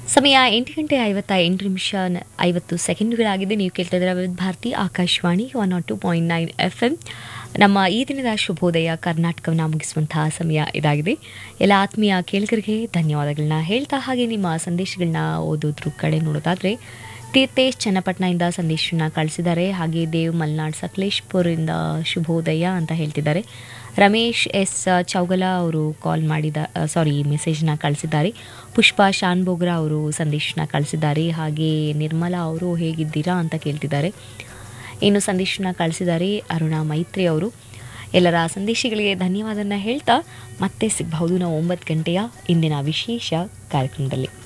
ಸಮಯ ಎಂಟು ಗಂಟೆ ಐವತ್ತ ಎಂಟು ನಿಮಿಷ ನ- ಐವತ್ತು ಸೆಕೆಂಡ್ಗಳಾಗಿದೆ ನೀವು ಕೇಳ್ತಾ ಇದ್ದೀರಾ Vividh Bharati Akashvani one naught two point nine F M ನಮ್ಮ ಈ ದಿನದ ಶುಭೋದಯ ಕರ್ನಾಟಕವನ್ನು ಮುಗಿಸುವಂತಹ ಸಮಯ ಇದಾಗಿದೆ ಎಲ್ಲ ಆತ್ಮೀಯ ಕೇಳಿಗರಿಗೆ ಧನ್ಯವಾದಗಳನ್ನ ಹೇಳ್ತಾ ಹಾಗೆ ನಿಮ್ಮ ಸಂದೇಶಗಳನ್ನ ಓದೋದ್ರ ಕಡೆ ನೋಡೋದಾದರೆ ತೀರ್ಥೇಶ್ ಚನ್ನಪಟ್ಟಣದಿಂದ ಸಂದೇಶನ ಕಳಿಸಿದ್ದಾರೆ ಹಾಗೆ ದೇವ್ ಮಲ್ನಾಡ್ ಸಕಲೇಶ್ಪುರಿಂದ ಶುಭೋದಯ ಅಂತ ಹೇಳ್ತಿದ್ದಾರೆ ರಮೇಶ್ ಎಸ್ ಚೌಗಲ ಅವರು ಕಾಲ್ ಮಾಡಿದ ಸಾರಿ ಮೆಸೇಜ್ನ ಕಳಿಸಿದ್ದಾರೆ ಪುಷ್ಪ ಶಾನ್ಬೋಗ್ರ ಅವರು ಸಂದೇಶನ ಕಳಿಸಿದ್ದಾರೆ ಹಾಗೆ ನಿರ್ಮಲಾ ಅವರು ಹೇಗಿದ್ದೀರಾ ಅಂತ ಕೇಳ್ತಿದ್ದಾರೆ ಇನ್ನು ಸಂದೇಶನ ಕಳಿಸಿದ್ದಾರೆ ಅರುಣಾ ಮೈತ್ರಿ ಅವರು ಎಲ್ಲರ ಸಂದೇಶಗಳಿಗೆ ಧನ್ಯವಾದನ ಹೇಳ್ತಾ ಮತ್ತೆ ಸಿಗಬಹುದು ನಾವು ಒಂಬತ್ತು ಗಂಟೆಯ ಇಂದಿನ ವಿಶೇಷ ಕಾರ್ಯಕ್ರಮದಲ್ಲಿ